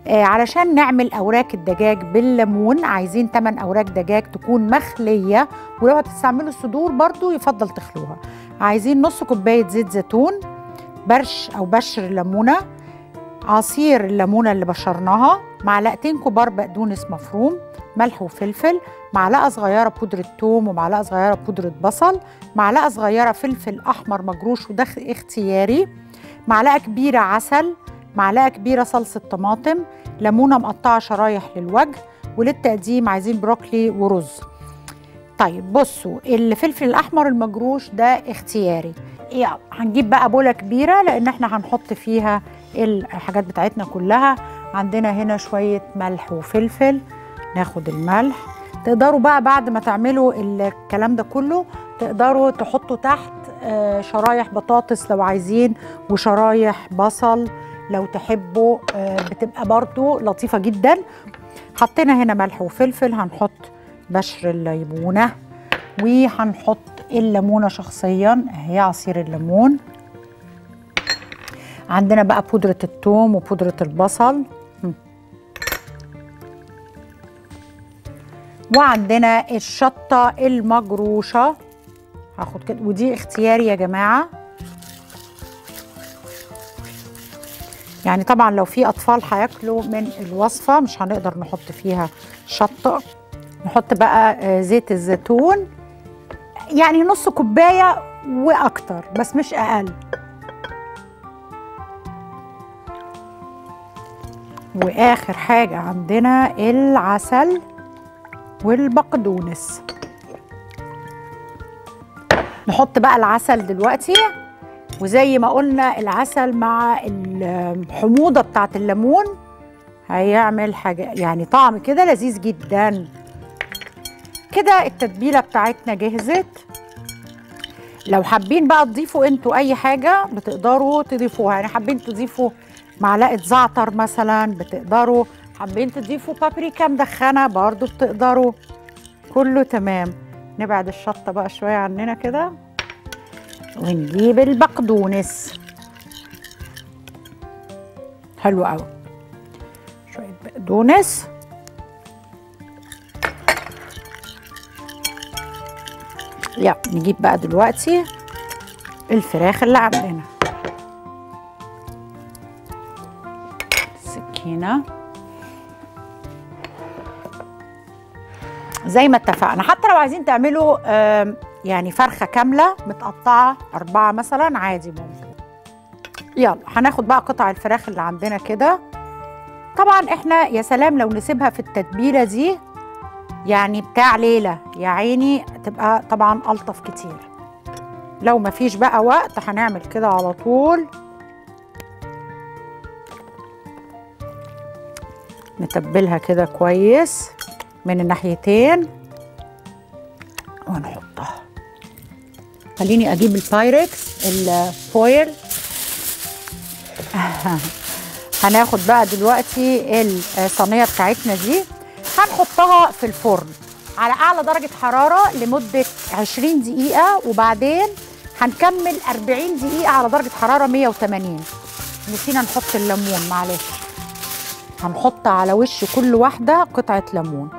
آه علشان نعمل اوراق الدجاج بالليمون عايزين 8 اوراق دجاج تكون مخليه ولو هتستعملوا الصدور برضو يفضل تخلوها عايزين نص كوبايه زيت زيتون برش او بشر ليمونه عصير الليمونه اللي بشرناها معلقتين كبار بقدونس مفروم ملح وفلفل معلقه صغيره بودره ثوم ومعلقه صغيره بودره بصل معلقه صغيره فلفل احمر مجروش وده اختياري معلقه كبيره عسل معلقه كبيره صلصه طماطم ليمونه مقطعه شرايح للوجه وللتقديم عايزين بروكلي ورز طيب بصوا الفلفل الاحمر المجروش ده اختياري يلا هنجيب بقى بوله كبيره لان احنا هنحط فيها الحاجات بتاعتنا كلها عندنا هنا شويه ملح وفلفل ناخد الملح تقدروا بقى بعد ما تعملوا الكلام ده كله تقدروا تحطوا تحت شرايح بطاطس لو عايزين وشرايح بصل لو تحبوا بتبقى برضو لطيفة جدا حطينا هنا ملح وفلفل هنحط بشر الليمونة وهنحط الليمونة شخصيا اهي عصير الليمون عندنا بقى بودرة الثوم وبودرة البصل وعندنا الشطة المجروشة هاخد كده ودي اختياري يا جماعة يعني طبعا لو في أطفال هياكلوا من الوصفة مش هنقدر نحط فيها شطة نحط بقى زيت الزيتون يعني نص كوباية وأكتر بس مش أقل وآخر حاجة عندنا العسل والبقدونس نحط بقى العسل دلوقتي وزي ما قلنا العسل مع الحموضة بتاعت الليمون هيعمل حاجة يعني طعم كده لذيذ جدا كده التتبيلة بتاعتنا جهزت لو حابين بقى تضيفوا انتوا اي حاجة بتقدروا تضيفوها يعني حابين تضيفوا معلقة زعتر مثلا بتقدروا حابين تضيفوا بابريكا مدخنة برضو بتقدروا كله تمام نبعد الشطة بقى شوية عننا كده ونجيب البقدونس حلو قوي شوية بقدونس يلا نجيب بقى دلوقتي الفراخ اللي عندنا سكينه زي ما اتفقنا حتى لو عايزين تعملوا يعني فرخه كامله متقطعه اربعه مثلا عادي ممكن يلا هناخد بقى قطع الفراخ اللي عندنا كده طبعا احنا يا سلام لو نسيبها في التتبيله دي يعني بتاع ليله يا عيني تبقى طبعا الطف كتير لو مفيش بقى وقت هنعمل كده على طول نتبلها كده كويس من الناحيتين ونحطها خليني اجيب البايركس الفويل هناخد بقى دلوقتي الصينيه بتاعتنا دي هنحطها في الفرن على اعلى درجه حراره لمده 20 دقيقه وبعدين هنكمل 40 دقيقه على درجه حراره 180 نسينا نحط الليمون معلش هنحط على وش كل واحده قطعه ليمون